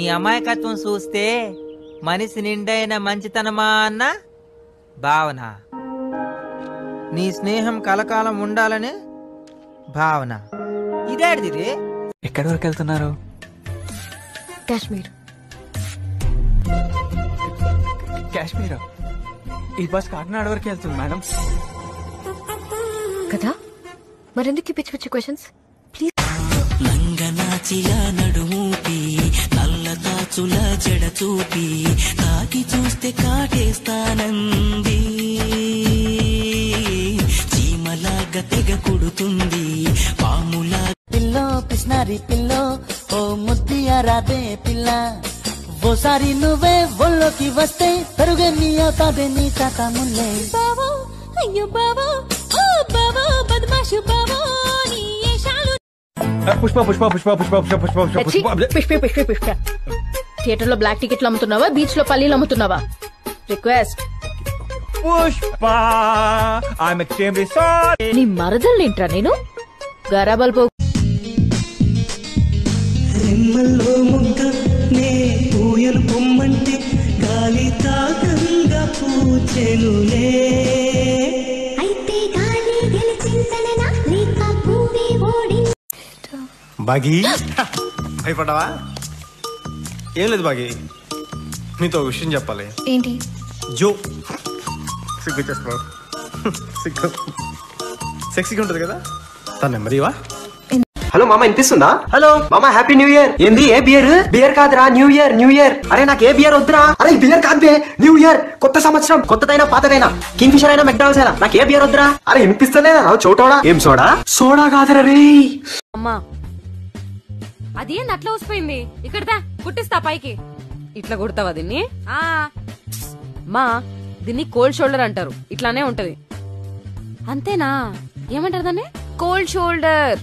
అమాయకత్వం చూస్తే మనిషి నిండైన మంచితనమా అన్న భావన నీ స్నేహం కలకాలం ఉండాలని భావన ఇదేడిది ఎక్కడి వరకు వెళ్తున్నారు కాశ్మీర్ కాశ్మీర్ ఈ బస్ కాకినాడ వరకు వెళ్తుంది మేడం కదా మరెందుకు ఈ పిచ్చి పిచ్చి క్వశ్చన్స్ ప్లీజ్ లంగనాచిల నడుమూపి నల్ల తాచుల జడ చూపి తాకి చూస్తే కాటేస్తానంది చీమలాగా తెగ కుడుతుంది పాములా పిల్లో పిస్నారి పిల్లో ఓ ముద్దియారాదే పిల్ల ఓసారి నువ్వే ఒళ్ళోకి వస్తే పెరుగే నీ అవుతాదే నీ తాత ముల్లే బావో అయ్యో బావో ఓ బావో బద్మాషు బావో నీ ఏషాలు పుష్ప పుష్ప పుష్ప పుష్ప పుష్ప పుష్ప పుష్ప పుష్ప పుష్పే పుష్పే పుష్ప థియేటర్ లో బ్లాక్ టికెట్లు అమ్ముతున్నావా బీచ్ లో పల్లీలు అమ్ముతున్నావా request Pushpa I'm extremely sorry నీ మరదల్నేంట్రా నేను గరాబల్ పో రెమ్మల్లో ముగ్గ నే పూయలు పొమ్మంటే గాలి తాగంగా పూచెనులే అయితే గాలి గెలిచిందననా లేక పువ్వే ఓడి బాగి భయపడ్డావా ఏం లేదు బాగి నీతో ఒక విషయం చెప్పాలి ఏంటి జో సిగ్గు చేస్తున్నావు సిగ్గు సెక్సీగా ఉంటుంది కదా తన నెమ్మదివా హలో మామ వినిపిస్తుందా హలో మామ హ్యాపీ న్యూ ఇయర్ ఏంది ఏ బియర్ బియర్ కాదురా న్యూ ఇయర్ న్యూ ఇయర్ అరే నాకు ఏ బియర్ వద్దురా అరే ఈ బియర్ కాదు బే న్యూ ఇయర్ కొత్త సంవత్సరం కొత్తదైనా పాతదైనా కింగ్ ఫిషర్ అయినా మెక్డాల్స్ అయినా నాకు ఏ బియర్ వద్దురా అరే వినిపిస్తలేదా చోటోడా ఏం సోడా సోడా కాదురా రే అమ్మా అదేంది అట్లా వసిపోయింది ఇక్కడదా కుట్టిస్తా పైకి ఇట్లా కుడతావా దీన్ని ఆ మా దీన్ని కోల్డ్ షోల్డర్ అంటారు ఇట్లానే ఉంటది అంతేనా ఏమంటారు దాన్ని కోల్డ్ షోల్డర్